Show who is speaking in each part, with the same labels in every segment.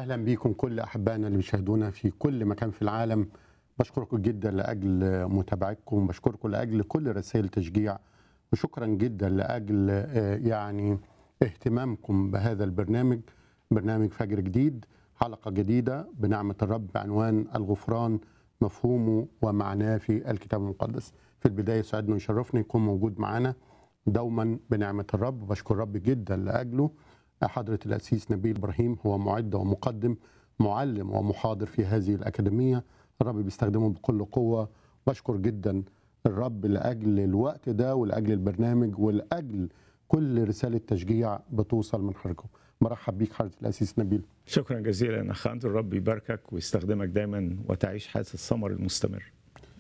Speaker 1: اهلا بيكم كل احبائنا اللي بيشاهدونا في كل مكان في العالم بشكركم جدا لاجل متابعتكم بشكركم لاجل كل رسائل تشجيع وشكرا جدا لاجل آه، يعني اهتمامكم بهذا البرنامج برنامج فجر جديد حلقه جديده بنعمه الرب بعنوان الغفران مفهومه ومعناه في الكتاب المقدس في البدايه يسعدني ويشرفني يكون موجود معنا دوما بنعمه الرب بشكر الرب جدا لاجله حضرة الأسيس نبيل إبراهيم هو معد ومقدم معلم ومحاضر في هذه الأكاديمية الرب بيستخدمه بكل قوة بشكر جدا الرب لأجل الوقت ده ولأجل البرنامج ولأجل كل رسالة تشجيع بتوصل من حضراتكم مرحب بيك حضرة الأسيس نبيل
Speaker 2: شكرا جزيلا اخ اندرو الرب يباركك ويستخدمك دايما وتعيش حياه الثمر المستمر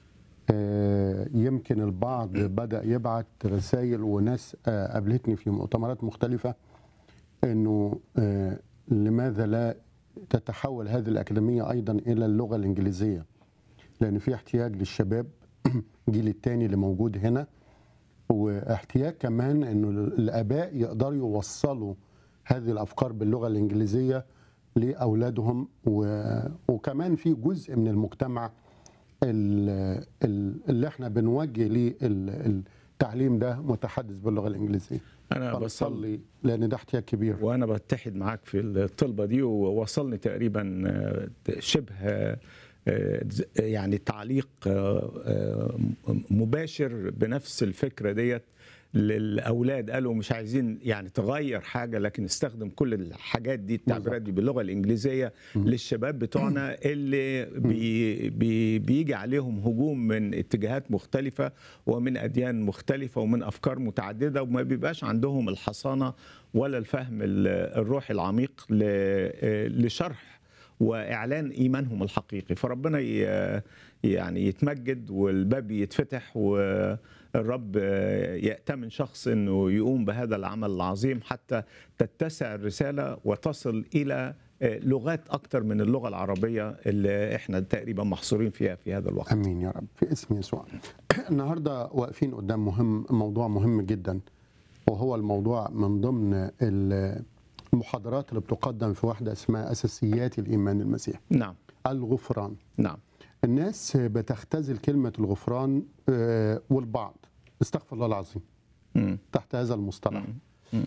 Speaker 1: آه، يمكن البعض بدأ يبعت رسائل وناس آه، قابلتني في مؤتمرات مختلفة انه آه، لماذا لا تتحول هذه الاكاديميه ايضا الى اللغه الانجليزيه لان في احتياج للشباب الجيل الثاني اللي موجود هنا واحتياج كمان انه الاباء يقدروا يوصلوا هذه الافكار باللغه الانجليزيه لاولادهم و- وكمان في جزء من المجتمع ال- ال- اللي احنا بنوجه ليه ال- التعليم ده متحدث باللغه الانجليزيه
Speaker 2: انا بصلي
Speaker 1: بصلي لان ده احتياج كبير
Speaker 2: وانا بتحد معاك في الطلبه دي ووصلني تقريبا آه، شبه آه، ز- يعني تعليق آه، آه، مباشر بنفس الفكره ديت للاولاد قالوا مش عايزين يعني تغير حاجه لكن استخدم كل الحاجات دي التعبيرات دي باللغه الانجليزيه للشباب بتوعنا اللي بي بي بيجي عليهم هجوم من اتجاهات مختلفه ومن اديان مختلفه ومن افكار متعدده وما بيبقاش عندهم الحصانه ولا الفهم ال- الروحي العميق ل- لشرح واعلان ايمانهم الحقيقي فربنا ي- يعني يتمجد والباب يتفتح والرب يأتمن شخص انه يقوم بهذا العمل العظيم حتى تتسع الرساله وتصل الى لغات اكتر من اللغه العربيه اللي احنا تقريبا محصورين فيها في هذا الوقت
Speaker 1: امين يا رب في اسم يسوع النهارده واقفين قدام مهم موضوع مهم جدا وهو الموضوع من ضمن ال- المحاضرات اللي بتقدم في واحده اسمها اساسيات الايمان المسيحي
Speaker 2: نعم
Speaker 1: الغفران
Speaker 2: نعم
Speaker 1: الناس بتختزل كلمه الغفران آه، والبعض استغفر الله العظيم
Speaker 2: مم.
Speaker 1: تحت هذا المصطلح
Speaker 2: مم.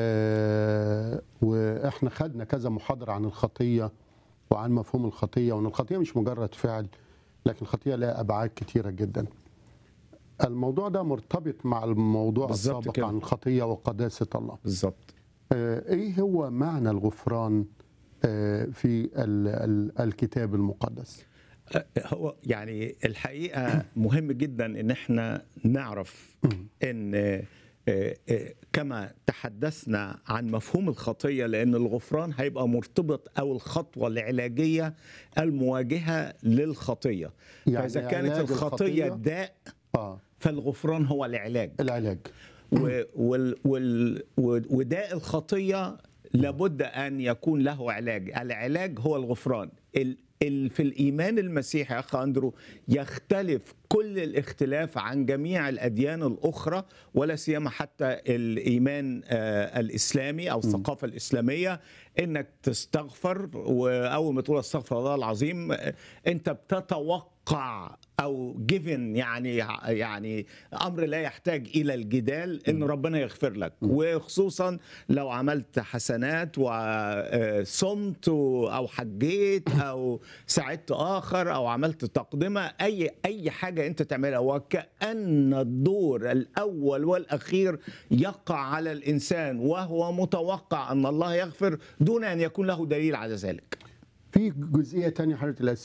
Speaker 1: آه واحنا خدنا كذا محاضره عن الخطيه وعن مفهوم الخطيه وان الخطيه مش مجرد فعل لكن الخطيه لها ابعاد كتيره جدا الموضوع ده مرتبط مع الموضوع
Speaker 2: بالظبط
Speaker 1: السابق
Speaker 2: كده.
Speaker 1: عن الخطيه وقداسه الله
Speaker 2: بالظبط
Speaker 1: آه ايه هو معنى الغفران آه في ال ال الكتاب المقدس
Speaker 2: هو يعني الحقيقه مهم جدا ان احنا نعرف ان آه، آه، كما تحدثنا عن مفهوم الخطيه لان الغفران هيبقى مرتبط او الخطوه العلاجيه المواجهه للخطيه
Speaker 1: يعني
Speaker 2: فاذا كانت
Speaker 1: علاج
Speaker 2: الخطيه
Speaker 1: الخطية-
Speaker 2: داء
Speaker 1: اه
Speaker 2: فالغفران هو العلاج
Speaker 1: العلاج
Speaker 2: و- وال وال وداء الخطيه لابد ان يكون له علاج، العلاج هو الغفران. ال ال في الايمان المسيحي يا اخ اندرو يختلف كل الاختلاف عن جميع الاديان الاخرى ولا سيما حتى الايمان آه الاسلامي او الثقافه الاسلاميه انك تستغفر واول ما تقول استغفر الله العظيم آه، انت بتتوقع او جيفن يعني يعني امر لا يحتاج الى الجدال ان ربنا يغفر لك وخصوصا لو عملت حسنات وصمت او حجيت او ساعدت اخر او عملت تقدمه اي اي حاجه انت تعملها وكان الدور الاول والاخير يقع على الانسان وهو متوقع ان الله يغفر دون ان يكون له دليل على ذلك
Speaker 1: في جزئيه تانية حضرتك